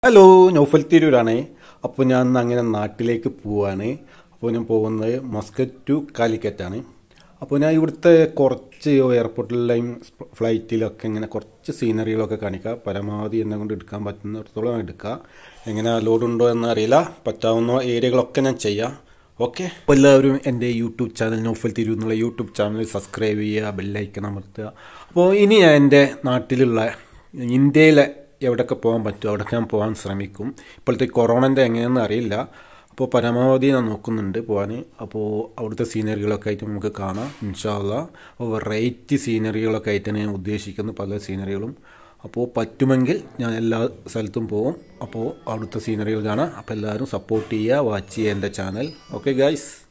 hello Naufal തിരൂരാണ് അപ്പോൾ ഞാൻ ഇന്ന് അങ്ങനെ നാട്ടിലേക്ക് പോവാണ് അപ്പോൾ ഞാൻ പോകുന്നത് മസ്കറ്റ് ടു കാലിക്കറ്റാണ് അപ്പോൾ ഞാൻ ഇവിടുത്തെ കുറച്ച് എയർപോർട്ടിലെയും ഫ്ലൈറ്റിലൊക്കെ ഇങ്ങനെ കുറച്ച് സീനറികളൊക്കെ കാണിക്കുക പരമാവധി എന്നെ കൊണ്ട് എടുക്കാൻ പറ്റുന്നിടത്തോളം എടുക്കുക എങ്ങനെ ലോഡ് ഉണ്ടോ എന്നറിയില്ല പറ്റാവുന്ന ഏരിയകളൊക്കെ ഞാൻ ചെയ്യാം ഓക്കെ അപ്പോൾ എല്ലാവരും എൻ്റെ യൂട്യൂബ് ചാനൽ നോഫൽ തിരു എന്നുള്ള യൂട്യൂബ് ചാനൽ സബ്സ്ക്രൈബ് ചെയ്യുക ബെല്ലൈക്കൺ അമർത്തുക അപ്പോൾ ഇനി ഞാൻ എൻ്റെ നാട്ടിലുള്ള ഇന്ത്യയിലെ എവിടെയൊക്കെ പോകാൻ പറ്റും അവിടെയൊക്കെ ഞാൻ പോകാൻ ശ്രമിക്കും ഇപ്പോഴത്തെ കൊറോണൻ്റെ എങ്ങനെയെന്ന് അറിയില്ല അപ്പോൾ പരമാവധി ഞാൻ നോക്കുന്നുണ്ട് പോകാൻ അപ്പോൾ അവിടുത്തെ സീനറികളൊക്കെ ആയിട്ട് നമുക്ക് കാണാം ഇൻഷാല്ല അപ്പോൾ വെറൈറ്റി സീനറികളൊക്കെ ആയിട്ടാണ് ഞാൻ ഉദ്ദേശിക്കുന്നത് പല സീനറികളും അപ്പോൾ പറ്റുമെങ്കിൽ ഞാൻ എല്ലാ സ്ഥലത്തും പോകും അപ്പോൾ അവിടുത്തെ സീനറികൾ കാണാം അപ്പോൾ എല്ലാവരും സപ്പോർട്ട് ചെയ്യുക വാച്ച് ചെയ്യുക എൻ്റെ ചാനൽ ഓക്കെ ഗൈസ്